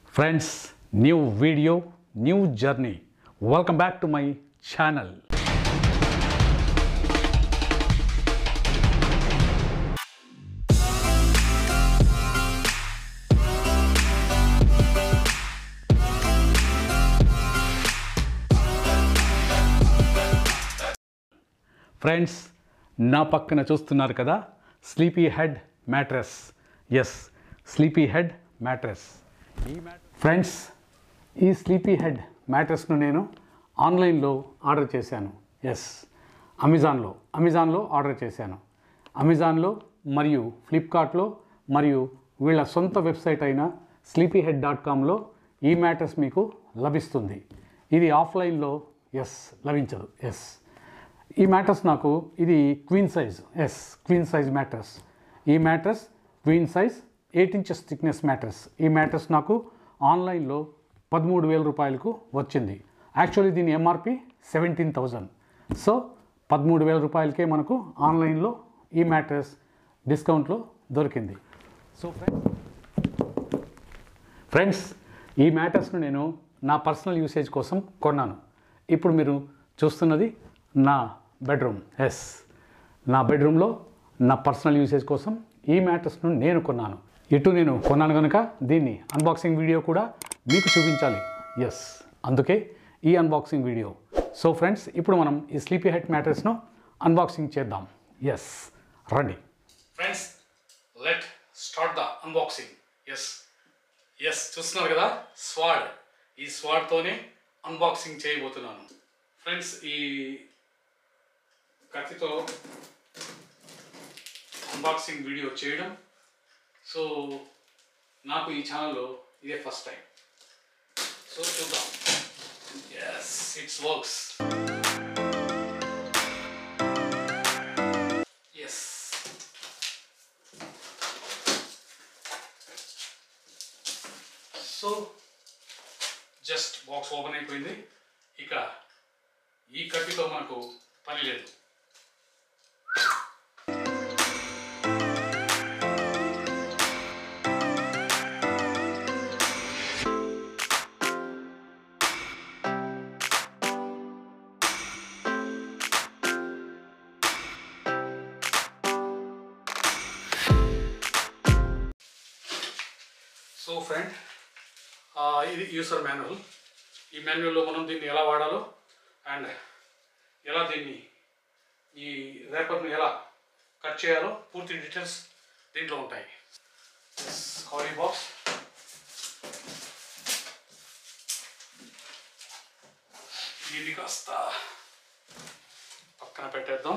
Friends, new video, new journey. Welcome back to my channel. Friends నా పక్కన చూస్తున్నారు కదా sleepy head mattress yes sleepy head mattress ఈ friends ఈ sleepy head మ్యాట్రెస్ను నేను ఆన్లైన్లో ఆర్డర్ చేశాను ఎస్ అమెజాన్లో అమెజాన్లో ఆర్డర్ చేశాను అమెజాన్లో మరియు ఫ్లిప్కార్ట్లో మరియు వీళ్ళ సొంత వెబ్సైట్ అయిన స్లీపీ హెడ్ డాట్ కామ్లో ఈ మ్యాట్రెస్ మీకు లభిస్తుంది ఇది ఆఫ్లైన్లో ఎస్ లభించదు ఎస్ ఈ మ్యాట్రస్ నాకు ఇది queen size yes queen size mattress ఈ mattress queen size eight inches thickness mattress ఈ మ్యాట్రస్ నాకు ఆన్లైన్లో పదమూడు వేల రూపాయలకు వచ్చింది యాక్చువల్లీ దీని ఎంఆర్పి సెవెంటీన్ థౌజండ్ సో పదమూడు వేల రూపాయలకే మనకు ఆన్లైన్లో ఈ మ్యాట్రస్ డిస్కౌంట్లో దొరికింది సో ఫ్రెండ్స్ ఫ్రెండ్స్ ఈ మ్యాటర్స్ను నేను నా పర్సనల్ యూసేజ్ కోసం కొన్నాను ఇప్పుడు మీరు చూస్తున్నది నా బెడ్రూమ్ ఎస్ నా బెడ్రూమ్లో నా పర్సనల్ యూసేజ్ కోసం ఈ మ్యాటర్స్ను నేను కొన్నాను ఇటు నేను కొన్నాను కనుక దీన్ని అన్బాక్సింగ్ వీడియో కూడా మీకు చూపించాలి ఎస్ అందుకే ఈ అన్బాక్సింగ్ వీడియో సో ఫ్రెండ్స్ ఇప్పుడు మనం ఈ స్లీపీ హెడ్ మ్యాటర్స్ను అన్బాక్సింగ్ చేద్దాం ఎస్ రండి friends let start the unboxing yes yes చూస్తున్నారు కదా స్వాడ్ ఈ స్వాడ్తోనే అన్బాక్సింగ్ చేయబోతున్నాను ఫ్రెండ్స్ ఈ కత్తితో అన్బాక్సింగ్ వీడియో చేయడం సో నాకు ఈ ఛానల్లో ఇదే ఫస్ట్ టైం సో చూద్దాం yes it's works yes so just box open అయిపోయింది ఇక ఈ కత్తితో మనకు పని లేదు సో ఫ్రెండ్ ఇది యూసర్ మాన్యువల్ ఈ మాన్యువల్లో మనం దీన్ని ఎలా వాడాలో అండ్ ఎలా దీన్ని ఈ రేపర్ను ఎలా కట్ చేయాలో పూర్తి డీటెయిల్స్ దీంట్లో ఉంటాయి కవరీ బాక్స్ దీన్ని కాస్త పక్కన పెట్టేద్దాం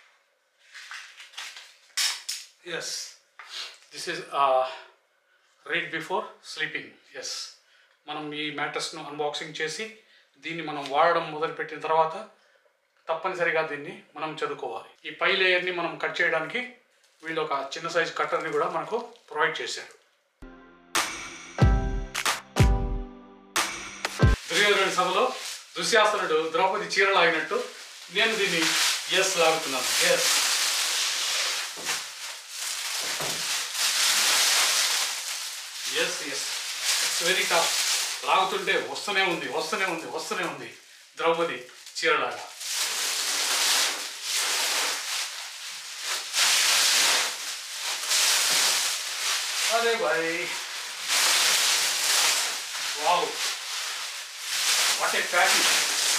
yes this is read before sleeping yes మనం ఈ మ్యాటర్స్ను అన్బాక్సింగ్ చేసి దీన్ని మనం వాడడం మొదలుపెట్టిన తర్వాత తప్పనిసరిగా దీన్ని మనం చదువుకోవాలి ఈ పై లేయర్ని మనం కట్ చేయడానికి వీళ్ళు ఒక చిన్న సైజ్ కట్టర్ని కూడా మనకు ప్రొవైడ్ చేశారు దుర్యోధనుడి సభలో దుశ్శాసనుడు ద్రౌపది చీర లాగినట్టు నేను దీన్ని ఎస్ లాగుతున్నాను yes yes yes it's very tough లాగుతుంటే వస్తూనే ఉంది వస్తూనే ఉంది వస్తూనే ఉంది ద్రౌపది చీరలాగా అరే భాయ్ wow what a packing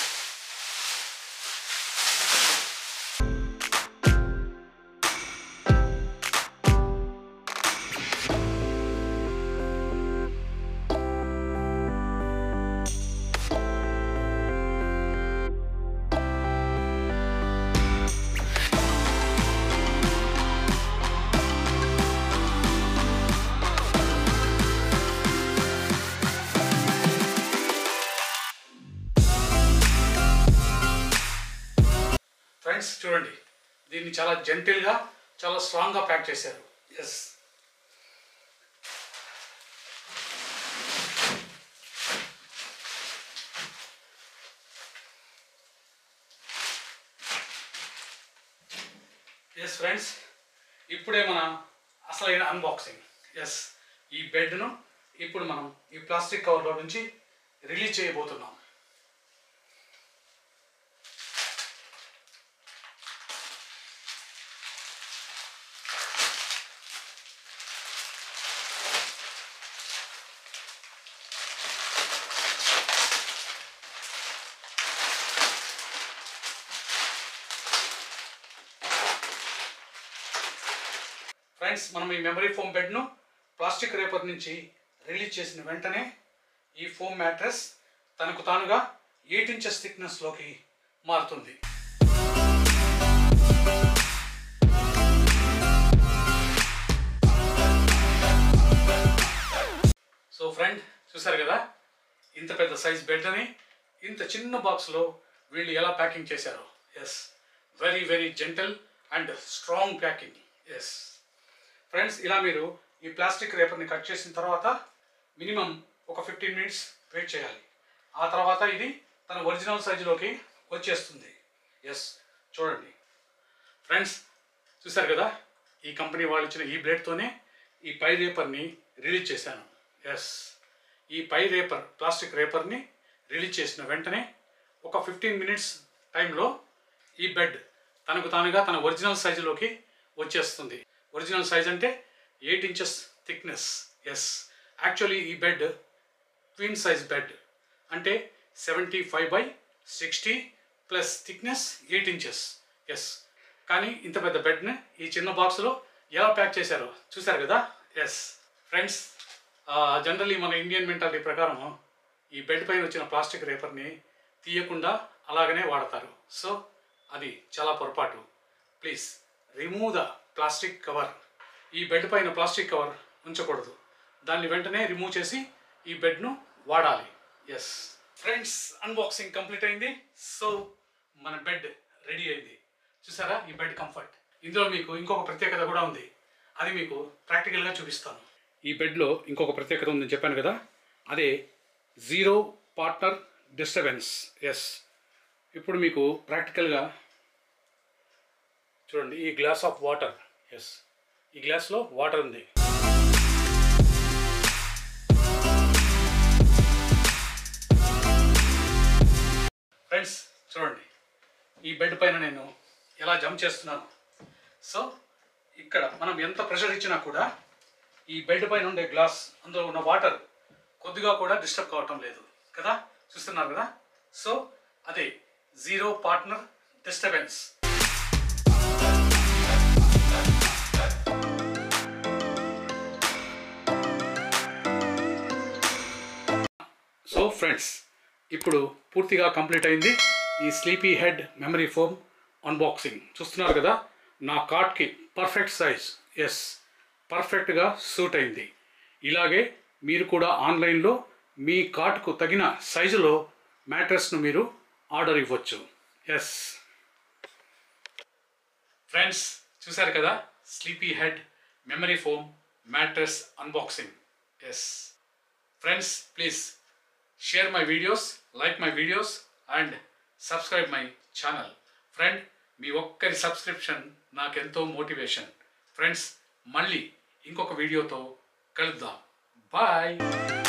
friends చూడండి దీన్ని చాలా జెంటిల్గా చాలా స్ట్రాంగ్గా ప్యాక్ చేశారు ఎస్ ఎస్ ఫ్రెండ్స్ ఇప్పుడే మన అసలైన అన్బాక్సింగ్ ఎస్ ఈ బెడ్ను ఇప్పుడు మనం ఈ ప్లాస్టిక్ కవర్లో నుంచి రిలీజ్ చేయబోతున్నాం ఫ్రెండ్స్ మనం ఈ మెమరీ ఫోమ్ బెడ్ను ప్లాస్టిక్ రేపర్ నుంచి రిలీజ్ చేసిన వెంటనే ఈ ఫోమ్ మ్యాట్రెస్ తనకు తానుగా ఎయిట్ ఇంచెస్ థిక్నెస్లోకి మారుతుంది సో ఫ్రెండ్ చూసారు కదా ఇంత పెద్ద సైజ్ బెడ్ అని ఇంత చిన్న బాక్స్లో వీళ్ళు ఎలా ప్యాకింగ్ చేశారు yes very very gentle and strong packing yes friends ఇలా మీరు ఈ ప్లాస్టిక్ రేపర్ని కట్ చేసిన తర్వాత మినిమం ఒక ఫిఫ్టీన్ మినిట్స్ వెయిట్ చేయాలి ఆ తర్వాత ఇది తన ఒరిజినల్ సైజులోకి వచ్చేస్తుంది ఎస్ చూడండి ఫ్రెండ్స్ చూసారు కదా ఈ కంపెనీ వాళ్ళు ఇచ్చిన ఈ బ్లేడ్తోనే ఈ పై రేపర్ని రిలీజ్ చేశాను ఎస్ ఈ పై రేపర్ ప్లాస్టిక్ రేపర్ని రిలీజ్ చేసిన వెంటనే ఒక ఫిఫ్టీన్ మినిట్స్ టైంలో ఈ బెడ్ తనకు తానుగా తన ఒరిజినల్ సైజులోకి వచ్చేస్తుంది ఒరిజినల్ సైజ్ అంటే eight inches thickness yes actually ఈ బెడ్ క్వీన్ సైజ్ బెడ్ అంటే seventy five by sixty plus thickness eight inches yes కానీ ఇంత పెద్ద బెడ్ని ఈ చిన్న బాక్స్లో ఎలా ప్యాక్ చేశారో చూశారు కదా ఎస్ ఫ్రెండ్స్ జనరల్లీ మన ఇండియన్ మెంటాలిటీ ప్రకారం ఈ బెడ్ పైన వచ్చిన ప్లాస్టిక్ రేపర్ని తీయకుండా అలాగనే వాడతారు సో అది చాలా పొరపాటు please remove the plastic cover ఈ బెడ్ పైన ప్లాస్టిక్ కవర్ ఉంచకూడదు దాన్ని వెంటనే రిమూవ్ చేసి ఈ బెడ్ను వాడాలి ఎస్ ఫ్రెండ్స్ అన్బాక్సింగ్ కంప్లీట్ అయింది సో మన బెడ్ రెడీ అయింది చూసారా ఈ బెడ్ కంఫర్ట్ ఇందులో మీకు ఇంకొక ప్రత్యేకత కూడా ఉంది అది మీకు ప్రాక్టికల్గా చూపిస్తాను ఈ బెడ్లో ఇంకొక ప్రత్యేకత ఉందని చెప్పాను కదా అదే జీరో పార్ట్నర్ డిస్టర్బెన్స్ ఎస్ ఇప్పుడు మీకు ప్రాక్టికల్గా చూడండి ఈ గ్లాస్ ఆఫ్ వాటర్ ఎస్ ఈ గ్లాస్లో వాటర్ ఉంది ఫ్రెండ్స్ చూడండి ఈ బెడ్ పైన నేను ఎలా జంప్ చేస్తున్నాను సో ఇక్కడ మనం ఎంత ప్రెషర్ ఇచ్చినా కూడా ఈ బెడ్ పైన ఉండే గ్లాస్ అందులో ఉన్న వాటర్ కొద్దిగా కూడా డిస్టర్బ్ కావటం లేదు కదా చూస్తున్నారు కదా సో అదే zero partner disturbance so friends ఇప్పుడు పూర్తిగా కంప్లీట్ అయింది ఈ sleepy head memory foam unboxing చూస్తున్నారు కదా నా కార్డ్కి పర్ఫెక్ట్ సైజ్ ఎస్ పర్ఫెక్ట్గా సూట్ అయింది ఇలాగే మీరు కూడా ఆన్లైన్లో మీ కార్డ్కు తగిన సైజులో మ్యాట్రెస్ను మీరు ఆర్డర్ ఇవ్వచ్చు ఎస్ ఫ్రెండ్స్ చూశారు కదా sleepy head memory foam mattress unboxing yes friends please share my videos like my videos and subscribe my channel friend మీ ఒక్కరి సబ్స్క్రిప్షన్ నాకెంతో మోటివేషన్ ఫ్రెండ్స్ మళ్ళీ ఇంకొక వీడియోతో కలుద్దాం బాయ్